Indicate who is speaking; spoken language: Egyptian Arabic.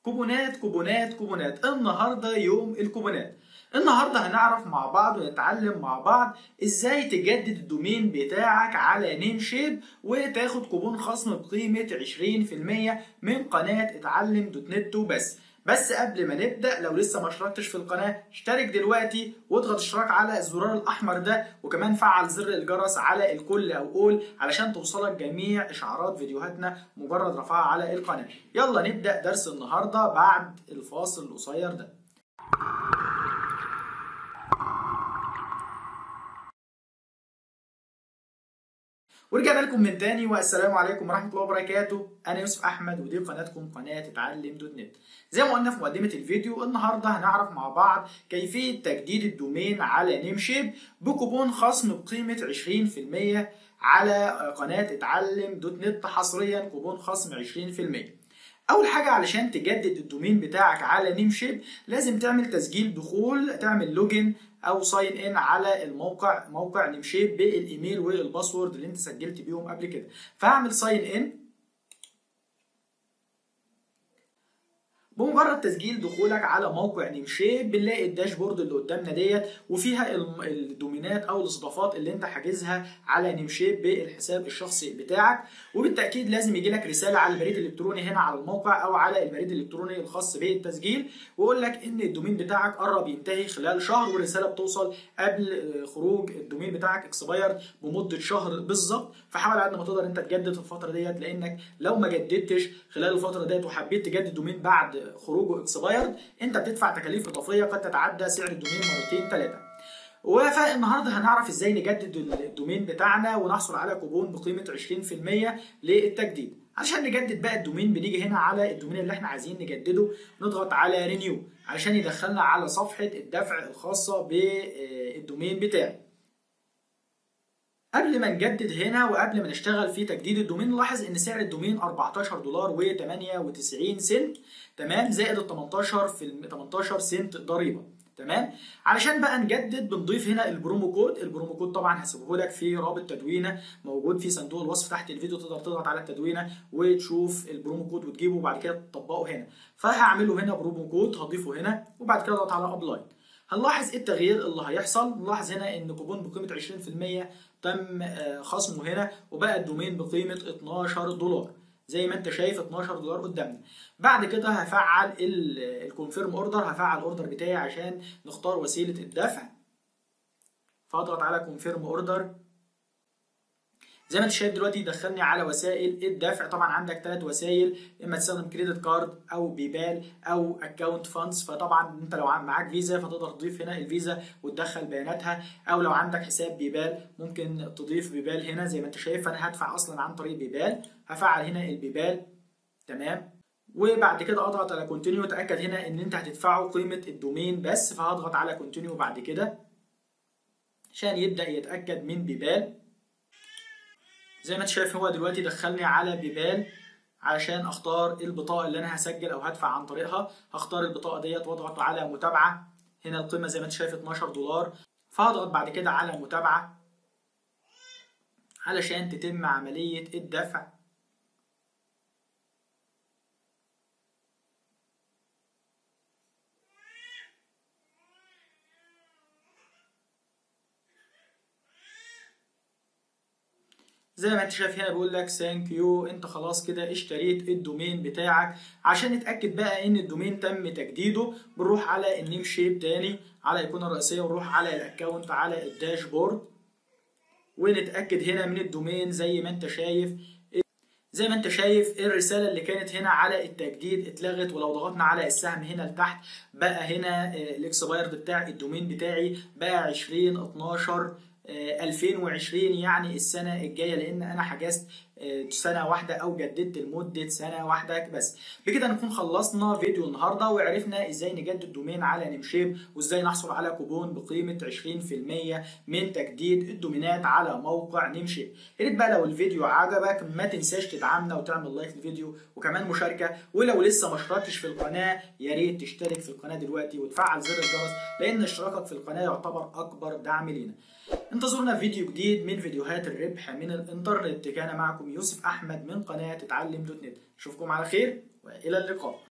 Speaker 1: كوبونات كوبونات كوبونات النهارده يوم الكوبونات النهارده هنعرف مع بعض ونتعلم مع بعض ازاي تجدد الدومين بتاعك على نيم شيب وتاخد كوبون خصم بقيمة 20% من قناة اتعلم دوت نت وبس بس قبل ما نبدا لو لسه ما اشتركتش في القناه اشترك دلوقتي واضغط اشتراك على الزرار الاحمر ده وكمان فعل زر الجرس على الكل او اول علشان توصلك جميع اشعارات فيديوهاتنا مجرد رفعها على القناه يلا نبدا درس النهارده بعد الفاصل القصير ده ورجعنا لكم من تاني والسلام عليكم ورحمه الله وبركاته انا يوسف احمد ودي قناتكم قناه اتعلم دوت نت زي ما قلنا في مقدمه الفيديو النهارده هنعرف مع بعض كيفيه تجديد الدومين على نيم شيب بكوبون خصم بقيمه 20% على قناه اتعلم دوت نت حصريا كوبون خصم 20% اول حاجه علشان تجدد الدومين بتاعك على نيم شيب لازم تعمل تسجيل دخول تعمل لوجن او ساين ان على الموقع موقع نيمشيب بالايميل والباسورد اللي انت سجلت بيهم قبل كده فهعمل ساين ان بمجرد تسجيل دخولك على موقع نيمشيب بنلاقي الداشبورد اللي قدامنا ديت وفيها الدومينات او الاستضافات اللي انت حاجزها على نيمشيب بالحساب الشخصي بتاعك وبالتاكيد لازم يجي لك رساله على البريد الالكتروني هنا على الموقع او على البريد الالكتروني الخاص بالتسجيل ويقول لك ان الدومين بتاعك قرب ينتهي خلال شهر والرساله بتوصل قبل خروج الدومين بتاعك اكسبايرد بمده شهر بالظبط فحاول على قد ما تقدر انت تجدد في الفتره ديت لانك لو ما جددتش خلال الفتره ديت وحبيت تجدد دومين بعد خروجه اكسبايرد انت بتدفع تكاليف اضافيه قد تتعدى سعر الدومين مرتين ثلاثه فالنهارده هنعرف ازاي نجدد الدومين بتاعنا ونحصل على كوبون بقيمه 20% للتجديد عشان نجدد بقى الدومين بنيجي هنا على الدومين اللي احنا عايزين نجدده نضغط على رينيو علشان يدخلنا على صفحه الدفع الخاصه بالدومين بتاعي قبل ما نجدد هنا وقبل ما نشتغل في تجديد الدومين نلاحظ ان سعر الدومين 14 دولار و98 سنت تمام زائد ال 18 في 18 سنت ضريبه تمام علشان بقى نجدد بنضيف هنا البرومو كود البرومو كود طبعا هسيبه لك في رابط تدوينه موجود في صندوق الوصف تحت الفيديو تقدر تضغط على التدوينه وتشوف البرومو كود وتجيبه وبعد كده تطبقه هنا فهعمله هنا برومو كود هضيفه هنا وبعد كده اضغط على ابلاي هنلاحظ التغيير اللي هيحصل نلاحظ هنا ان كوبون بقيمه 20% تم خصمه هنا وبقى الدومين بقيمه 12 دولار زي ما انت شايف 12 دولار قدامنا بعد كده هفعل الكونفيرم اوردر هفعل الاوردر بتاعي عشان نختار وسيله الدفع فاضغط على كونفيرم اوردر زي ما انت شايف دلوقتي يدخلني على وسائل الدفع طبعا عندك ثلاث وسائل اما تستخدم كريدت كارد او بيبال او اكونت فاندز فطبعا انت لو معاك فيزا فتقدر تضيف هنا الفيزا وتدخل بياناتها او لو عندك حساب بيبال ممكن تضيف بيبال هنا زي ما انت شايف فانا هدفع اصلا عن طريق بيبال هفعل هنا البيبال تمام وبعد كده اضغط على كونتينيو اتاكد هنا ان انت هتدفعه قيمه الدومين بس فهضغط على كونتينيو بعد كده عشان يبدا يتاكد من بيبال زي ما انت شايف هو دلوقتي دخلني على بيبال عشان اختار البطاقه اللي انا هسجل او هدفع عن طريقها هختار البطاقه ديت واضغط على متابعه هنا القيمه زي ما انت شايف 12 دولار فهضغط بعد كده على متابعه علشان تتم عمليه الدفع زي ما انت شايف هنا بيقول لك ثانك يو انت خلاص كده اشتريت الدومين بتاعك عشان نتاكد بقى ان الدومين تم تجديده بنروح على النيم شيب تاني على الايقونه الرئيسيه ونروح على الاكونت على الداشبورد ونتاكد هنا من الدومين زي ما انت شايف زي ما انت شايف الرساله اللي كانت هنا على التجديد اتلغت ولو ضغطنا على السهم هنا لتحت بقى هنا الاكسبايرد بتاع الدومين بتاعي بقى 20 12 2020 يعني السنة الجاية لأن أنا حجزت سنة واحدة أو جددت لمدة سنة واحدة بس بكده نكون خلصنا فيديو النهاردة وعرفنا إزاي نجدد دومين على نيمشيب وإزاي نحصل على كوبون بقيمة 20% من تجديد الدومينات على موقع نيمشيب يا ريت بقى لو الفيديو عجبك ما تنساش تدعمنا وتعمل لايك للفيديو وكمان مشاركة ولو لسه ما اشتركتش في القناة يا ريت تشترك في القناة دلوقتي وتفعل زر الجرس لأن اشتراكك في القناة يعتبر أكبر دعم لينا انتظرونا في فيديو جديد من فيديوهات الربح من الانترنت كان معكم يوسف احمد من قناه اتعلم دوت نت اشوفكم على خير والى اللقاء